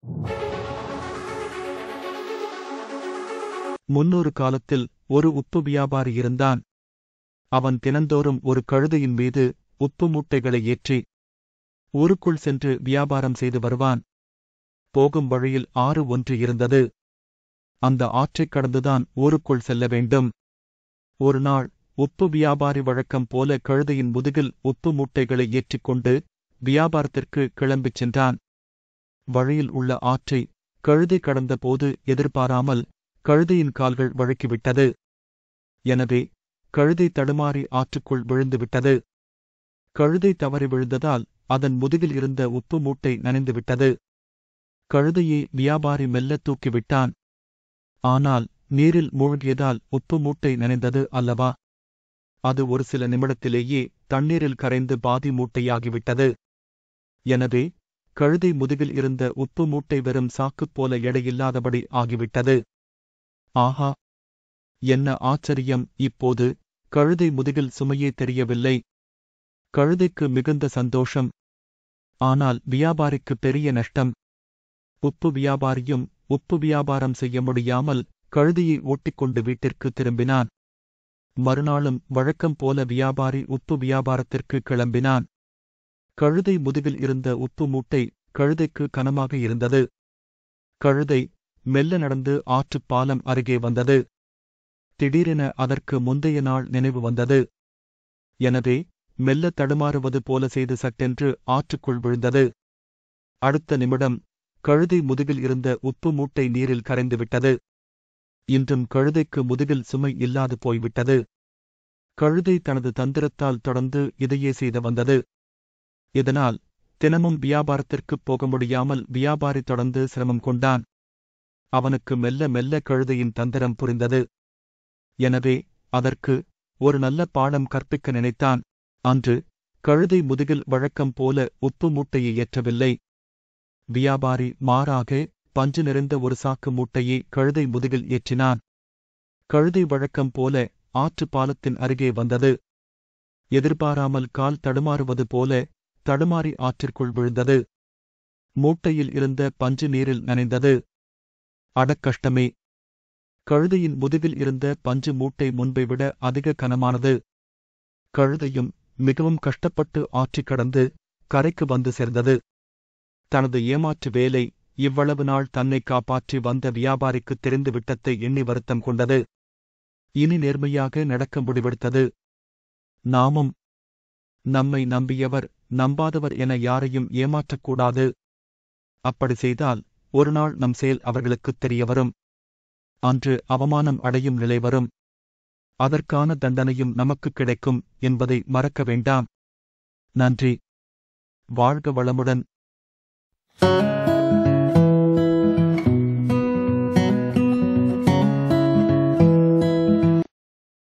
முன்னொரு காலத்தில் ஒரு உப்பு வியாபாரி இருந்தான் அவன் தினந்தோறும் ஒரு கழுதையின் மீது உப்பு மூட்டைகளை ஏற்றி ஊருக்குள் சென்று வியாபாரம் செய்து வருவான் போகும் வழியில் ஆறு ஒன்று இருந்தது அந்த ஆற்றைக் கடந்துதான் ஊருக்குள் செல்ல வேண்டும் ஒரு நாள் உப்பு வியாபாரி வழக்கம் போல கழுதையின் முதுகில் உப்பு மூட்டைகளை ஏற்றிக்கொண்டு வியாபாரத்திற்கு கிளம்பிச் சென்றான் வழியில் உள்ள ஆற்றை கழுதை கடந்தபோது எதிர்பாராமல் கழுதையின் கால்கள் வழுக்கிவிட்டது எனவே கழுதை தடுமாறி ஆற்றுக்குள் விழுந்துவிட்டது கழுதை தவறி விழுந்ததால் அதன் முதுகில் இருந்த உப்பு மூட்டை நனைந்துவிட்டது கழுதையை வியாபாரி மெல்ல தூக்கிவிட்டான் ஆனால் நீரில் மூழ்கியதால் உப்பு மூட்டை நனைந்தது அல்லவா அது ஒரு சில நிமிடத்திலேயே தண்ணீரில் கரைந்து பாதி மூட்டையாகிவிட்டது எனவே கழுதை முதுகில் இருந்த உப்பு மூட்டை வெறும் சாக்குப் போல எடையில்லாதபடி ஆகிவிட்டது ஆஹா என்ன ஆச்சரியம் இப்போது கழுதை முதுகில் சுமையே தெரியவில்லை கழுதைக்கு மிகுந்த சந்தோஷம் ஆனால் வியாபாரிக்கு பெரிய நஷ்டம் உப்பு வியாபாரியும் உப்பு வியாபாரம் செய்ய முடியாமல் கழுதையை ஓட்டிக்கொண்டு வீட்டிற்கு திரும்பினான் மறுநாளும் வழக்கம் போல வியாபாரி உப்பு வியாபாரத்திற்கு கிளம்பினான் கழுதை முதுகில் இருந்த உப்பு மூட்டை கழுதைக்கு கனமாக இருந்தது கழுதை மெல்ல நடந்து ஆற்றுப் பாலம் அருகே வந்தது திடீரென அதற்கு முந்தைய நாள் நினைவு வந்தது எனவே மெல்ல தடுமாறுவது போல செய்து சட்டென்று ஆற்றுக்குள் விழுந்தது அடுத்த நிமிடம் கழுதை முதுகில் இருந்த உப்பு மூட்டை நீரில் கரைந்துவிட்டது இன்றும் கழுதைக்கு முதுகில் சுமை இல்லாது போய்விட்டது கழுதை தனது தந்திரத்தால் தொடர்ந்து இதையே செய்து வந்தது இதனால் தினமும் வியாபாரத்திற்குப் போக முடியாமல் வியாபாரி தொடர்ந்து சிரமம் கொண்டான் அவனுக்கு மெல்ல மெல்ல கழுதையின் தந்திரம் புரிந்தது எனவே அதற்கு ஒரு நல்ல பாடம் கற்பிக்க நினைத்தான் அன்று கழுதை முதுகில் வழக்கம் போல உப்பு மூட்டையை ஏற்றவில்லை வியாபாரி மாறாக பஞ்சு நிறைந்த ஒரு சாக்கு மூட்டையை கழுதை முதுகில் ஏற்றினான் கழுதை வழக்கம் போல ஆற்று பாலத்தின் அருகே வந்தது எதிர்பாராமல் கால் தடுமாறுவது போல தடுமாறி ஆற்றிற்குள் விழுந்தது மூட்டையில் இருந்த பஞ்சு நீரில் நனைந்தது அடக்கஷ்டமே கழுதையின் முதுகில் இருந்த பஞ்சு மூட்டை முன்பை விட அதிக கனமானது கழுதையும் மிகவும் கஷ்டப்பட்டு ஆற்றிக் கடந்து கரைக்கு வந்து சேர்ந்தது தனது ஏமாற்று வேலை இவ்வளவு நாள் தன்னை காப்பாற்றி வந்த வியாபாரிக்கு தெரிந்து விட்டத்தை எண்ணி வருத்தம் கொண்டது இனி நேர்மையாக நடக்க முடிவெடுத்தது நாமும் நம்மை நம்பியவர் நம்பாதவர் என யாரையும் ஏமாற்றக்கூடாது அப்படி செய்தால் ஒருநாள் நம் செயல் அவர்களுக்குத் தெரியவரும் அன்று அவமானம் அடையும் நிலை வரும் அதற்கான தண்டனையும் நமக்கு கிடைக்கும் என்பதை மறக்க வேண்டாம் நன்றி வாழ்க வளமுடன்